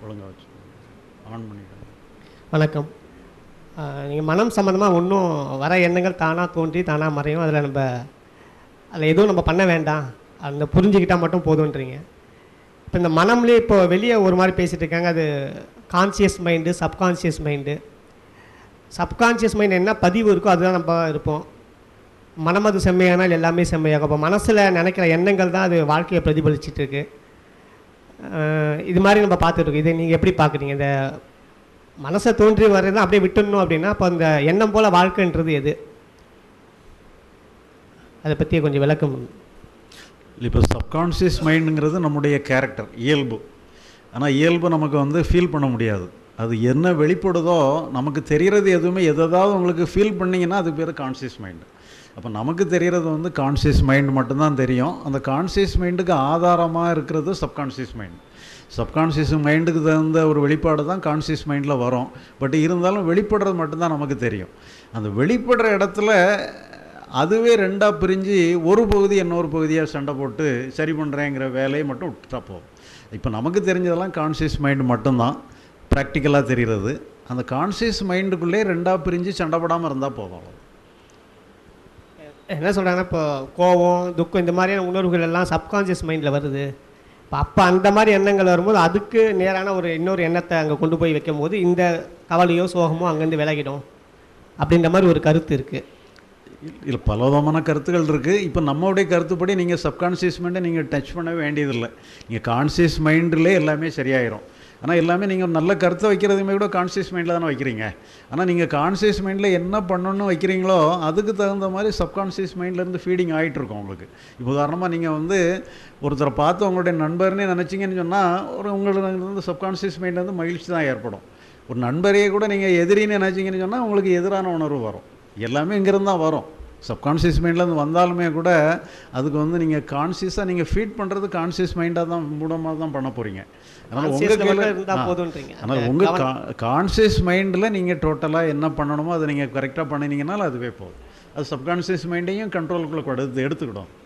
ஒழுங்கா வச்சு ஆன் பண்ணிக்கணும் வணக்கம் நீங்கள் மனம் சம்மந்தமாக ஒன்றும் வர எண்ணங்கள் தானாக தோன்றி தானாக மறையும் அதில் நம்ம அதில் எதுவும் நம்ம பண்ண வேண்டாம் அந்த புரிஞ்சுக்கிட்டால் மட்டும் போதுன்றீங்க இப்போ இந்த மனம்லேயே இப்போ வெளியே ஒரு மாதிரி பேசிகிட்டு இருக்காங்க அது conscious mind subconscious mind subconscious mind என்ன பதிவு இருக்கோ அதுதான் நம்ம இருப்போம் மனம் அது செம்மையானால் எல்லாமே செம்மையாகும் அப்போ மனசில் நினைக்கிற எண்ணங்கள் தான் அது வாழ்க்கையை பிரதிபலிச்சிட்டு இருக்கு அஹ் இது மாதிரி நம்ம பார்த்துட்டு இருக்கோம் இதை நீங்கள் எப்படி பார்க்குறீங்க இந்த மனசை தோன்றி வர்றது அப்படியே விட்டுடணும் அப்படின்னா அப்போ அந்த எண்ணம் போல் வாழ்க்கைன்றது எது அதை பற்றி கொஞ்சம் விளக்கம் இப்போ சப்கான்ஷியஸ் மைண்டுங்கிறது நம்முடைய கேரக்டர் இயல்பு ஆனால் இயல்பு நமக்கு வந்து ஃபீல் பண்ண முடியாது அது என்ன வெளிப்படுதோ நமக்கு தெரிகிறது எதுவுமே எதாவது உங்களுக்கு ஃபீல் பண்ணிங்கன்னா அது பேர் கான்ஷியஸ் மைண்டு அப்போ நமக்கு தெரிகிறது வந்து கான்ஷியஸ் மைண்ட் மட்டும்தான் தெரியும் அந்த கான்ஷியஸ் மைண்டுக்கு ஆதாரமாக இருக்கிறது சப்கான்ஷியஸ் மைண்ட் சப்கான்ஷியஸ் மைண்டுக்கு தகுந்த ஒரு வெளிப்பாடு தான் கான்ஷியஸ் மைண்டில் வரும் பட் இருந்தாலும் வெளிப்படுறது மட்டும்தான் நமக்கு தெரியும் அந்த வெளிப்படுற இடத்துல அதுவே ரெண்டாக பிரிஞ்சு ஒரு பகுதி இன்னொரு பகுதியாக சண்டை போட்டு சரி பண்ணுறேங்கிற வேலையை மட்டும் விட்டுட்டா போதும் இப்போ நமக்கு தெரிஞ்சதெல்லாம் கான்ஷியஸ் மைண்டு மட்டும்தான் ப்ராக்டிக்கலாக தெரிகிறது அந்த கான்ஷியஸ் மைண்டுக்குள்ளே ரெண்டாக பிரிஞ்சு சண்டை போடாமல் இருந்தால் போதும் அவ்வளவுதான். என்ன சொல்கிறாங்கன்னா இப்போ கோவம் துக்கம் இந்த மாதிரியான உணர்வுகள் எல்லாம் சப்கான்ஷியஸ் மைண்டில் வருது இப்போ அப்போ அந்த மாதிரி எண்ணங்கள் வரும்போது அதுக்கு நேரான ஒரு இன்னொரு எண்ணத்தை அங்கே கொண்டு போய் வைக்கும்போது இந்த கவலையோ சோகமோ அங்கேருந்து விலகிடும் அப்படின்ற மாதிரி ஒரு கருத்து இருக்குது இல்லை பலவிதமான கருத்துக்கள் இருக்குது இப்போ நம்மளுடைய கருத்துப்படி நீங்கள் சப்கான்ஷியஸ் மைண்டை நீங்கள் டச் பண்ண வேண்டியதில்லை நீங்கள் கான்ஷியஸ் மைண்டிலே எல்லாமே சரியாயிரும் ஆனால் எல்லாமே நீங்கள் ஒரு நல்ல கருத்தை வைக்கிறதுமே கூட கான்ஷியஸ் மைண்டில் தானே வைக்கிறீங்க ஆனால் நீங்கள் கான்ஷியஸ் மைண்டில் என்ன பண்ணணும்னு வைக்கிறீங்களோ அதுக்கு தகுந்த மாதிரி சப்கான்ஷியஸ் மைண்ட்லேருந்து ஃபீடிங் ஆகிட்டு இருக்கும் உங்களுக்கு இப்போ உதாரணமாக நீங்கள் வந்து ஒருத்தரை பார்த்து உங்களுடைய நண்பர்னே நினச்சிங்கன்னு சொன்னால் ஒரு உங்களுக்கு வந்து சப்கான்ஷியஸ் மைண்ட்லேருந்து மகிழ்ச்சி தான் ஏற்படும் ஒரு நண்பரையே கூட நீங்கள் எதிரின்னு நினச்சிங்கன்னு சொன்னால் உங்களுக்கு எதிரான உணர்வு வரும் எல்லாமே இங்கேருந்து தான் வரும் சப்கான்ஷியஸ் மைண்ட்லேருந்து வந்தாலுமே கூட அதுக்கு வந்து நீங்கள் கான்ஷியஸாக நீங்கள் ஃபீட் பண்ணுறது கான்ஷியஸ் மைண்டாக தான் மூலமாக தான் பண்ண போகிறீங்க அதனால் Conscious உங்கள் level கையில் ல இருந்தா போதுன்றீங்க. அதனால் அந்த உங்கள் கவனம். கான்ஷியஸ் மைண்டில் நீங்கள் டோட்டலாக என்ன பண்ணணுமோ அதை நீங்கள் கரெக்டாக பண்ணினீங்கனாலும் அதுவே போதும் அது சப்கான்ஷியஸ் மைண்டையும் கண்ட்ரோலுக்குள்ளே எடுத்து எடுத்துக்கிடும்